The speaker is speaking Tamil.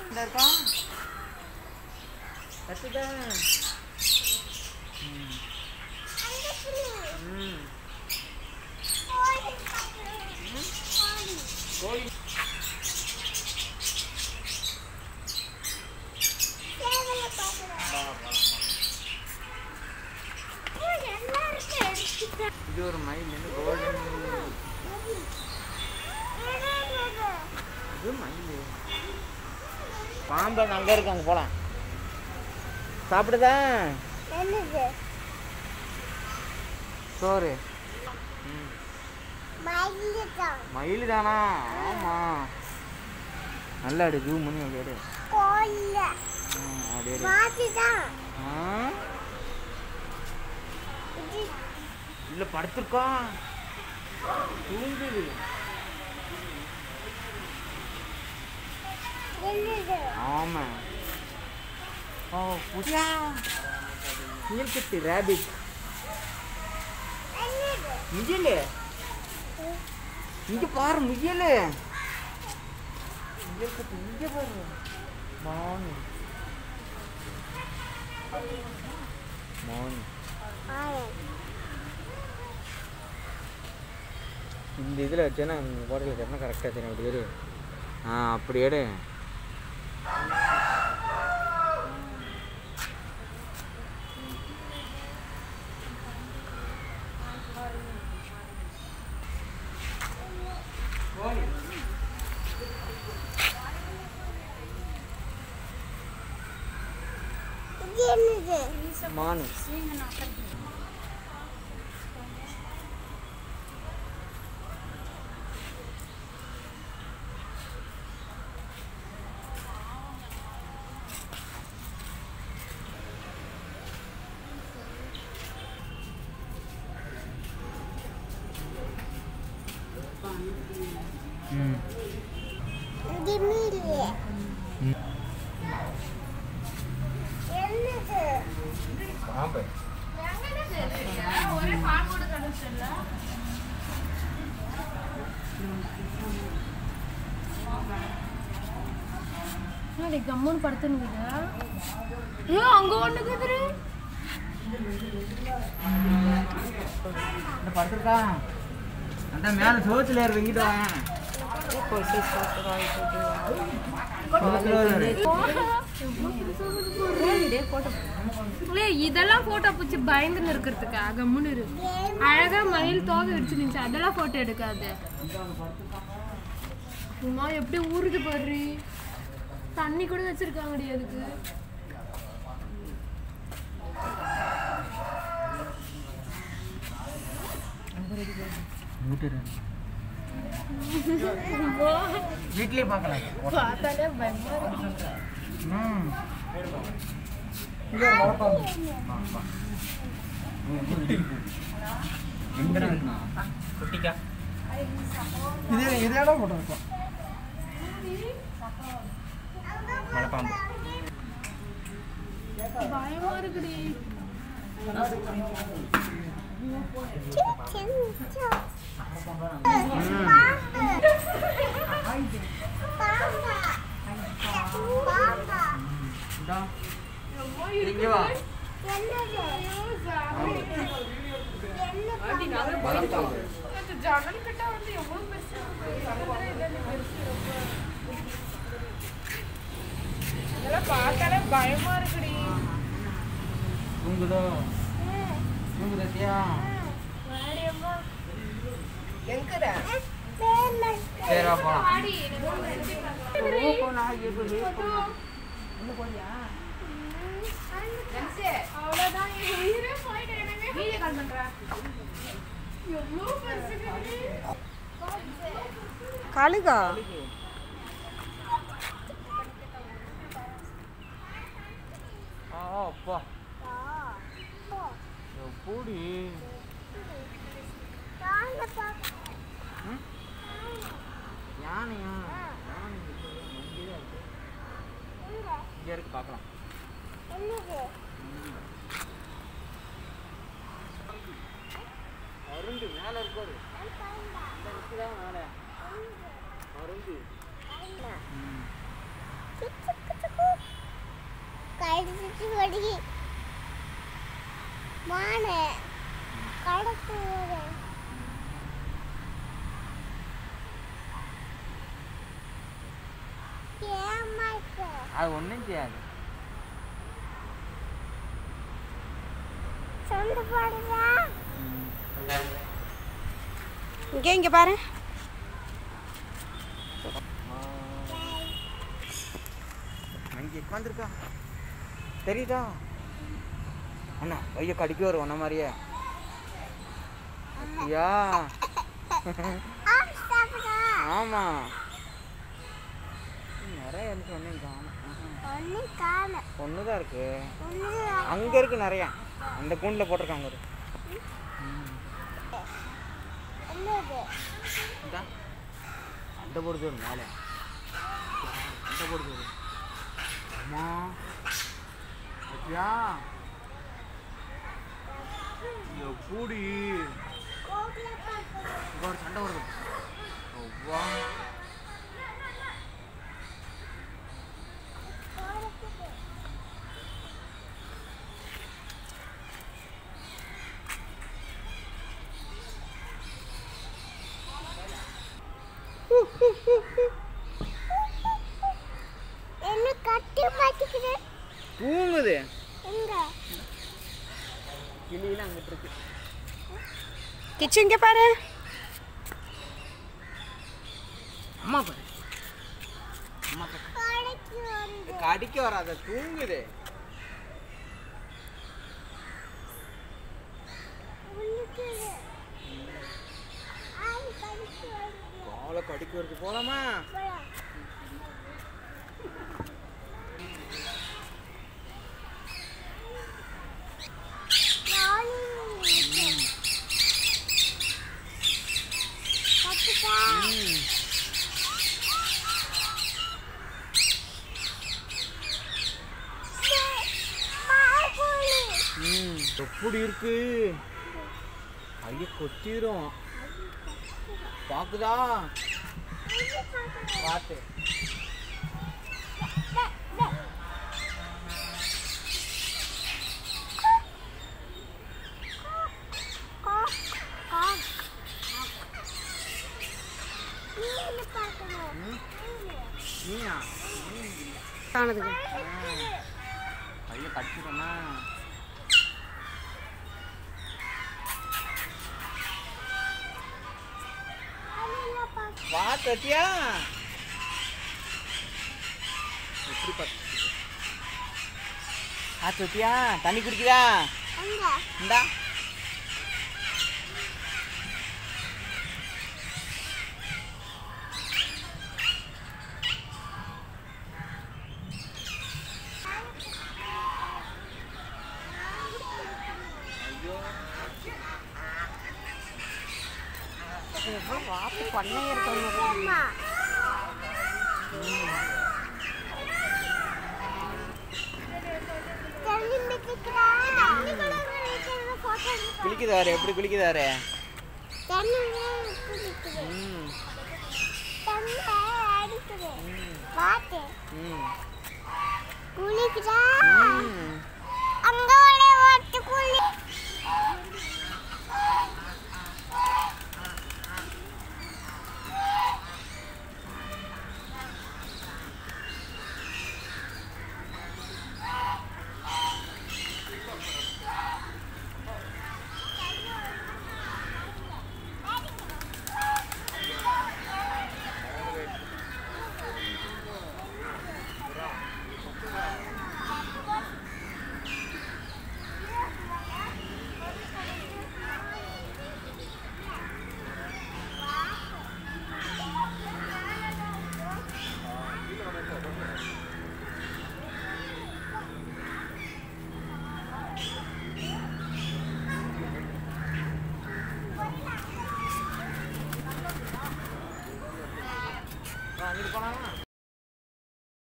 இந்த இருக்கா கத்துதா ம் ம் கோழி இது ஒரு மயில் என்ன கோல்டன் இது மயில் பாம்பு அங்கே இருக்கு அங்கே போகலாம் சாப்பிடுதா சோறு ம் மயில் தானா ஆமாம் நல்லா எடு ஜூம் பண்ணி அப்படி எடு ஆ, அப்படி எடு ஆ இல்லை படுத்துருக்கா தூங்குது ஆமாம் ஓ புதியா நீர்க்குட்டி ரேபிட் முயல் இங்க பாரு முயல் முயல் குட்டி இங்க பாரு மான் மான் இந்த இதில் வச்சேன்னா ஹோட்டலில் வச்சேன்னா கரெக்டாக தெரியும் அப்படி எடு ஆ அப்படி எடு மானு ம் பாம்பு என்னடி கம்முன்னு படுத்துனுக்குது ஐயோ அங்க ஒண்ணுக்குதுரு இந்த படுத்துருக்கா அதான் மேலே சோத்துல ஏறு வெங்கிட்டு வா ஏய், இதெல்லாம் போட்டோ பிடிச்சி பயந்துன்னு இருக்கிறதுக்கா கம்முன்னு இரு அழகா மயில் தோகை வச்சு நின்று அதெல்லாம் போட்டோ எடுக்காது உமா எப்படி ஊறுது பாரு தண்ணி கூட வச்சிருக்காங்கடி அதுக்கு வீட்லயே பார்க்கலாம் பார்த்தாலே பயமா இருக்கு ம் எங்கடா இருக்குண்ணா குட்டிக்கா இது இதோட போட்டோ இருக்கும் மலைப்பாம்பு பயமா இருக்குடி இந்தா இங்க வா மலைப்பாம்பு ஜன்னல் கிட்ட வந்து எவ்வளவு பெருசு இதெல்லாம் பார்த்தாலே பயமா இருக்குடி தூங்குதோ தூங்குதத்தியா சரிடா போலாம் அவ்வளவுதான் என் உயிரே போயிட்டு எனக்கு வீடியோ கால் பண்றேன் எவ்வளவு பெருசு கழுகா ஆ அப்பா எப்படி யானையா யானை இங்கே தான் இருக்கு இங்கே இருக்கு பார்க்கலாம் அருண்டு மேலே இருக்காரு இந்த நிற்குதா மேலே அருண்டு ம் கட்டி வடி மானே கடத்து ஒரு ஏமாத்து அது ஒன்றும் செய்யாது சொந்த போடுறா இங்கே இங்கே பாரு அங்கே உட்காந்துருக்கா தெரியுதா அண்ணா ஐயோ கடிக்க வரும் உன்ன மாதிரியே ஐயா ஆம் சாப்பிடா ஆமா நிறைய இருக்கு ஒன்றும் காணும் ஒன்னு காண ஒன்று தான் இருக்கு ஒன்னு அங்கே இருக்கு நிறையா அந்த கூண்டில் போட்டிருக்காங்க ஒரு என்னது இதா அண்டை போடுது ஒரு மேலே அண்டை போடுது ஒரு அம்மா பத்தியா எப்படி கோகுல பாக்கு இங்க ஒரு சண்டை வருது அவ்வா என்ன கட்டி மாட்டிக்கிது தூங்குது எங்க கிளியில அங்கிட்டு இருக்கு கிச்சு இங்கே பாரு அம்மா பாரு அம்மா பாரு கடைக்கு வந்து கடிக்க வராத தூங்குது உள்ளுக்குது ஆய் கடைக்கு வந்து காலை கடிக்க வருது போலாமா போலாம் கத்துக்கா ம். மார்புலி ம் எப்படி இருக்கு ஐய கொத்திரும் பாக்குதா பார்த்து மீனா காணுதுங்க கையை கடிச்சிட்டோமா வா சத்யா எப்படி பார்த்து ஆ சத்யா தண்ணி குடிக்குதா இந்தா ஐயோ வார்த்தை பண்ணையே இருக்காங்க குளிக்குதாரு எப்படி குளிக்குதாரு ம் ம் குளிக்குதா ம் அங்க ஒரு வாட்டு குளி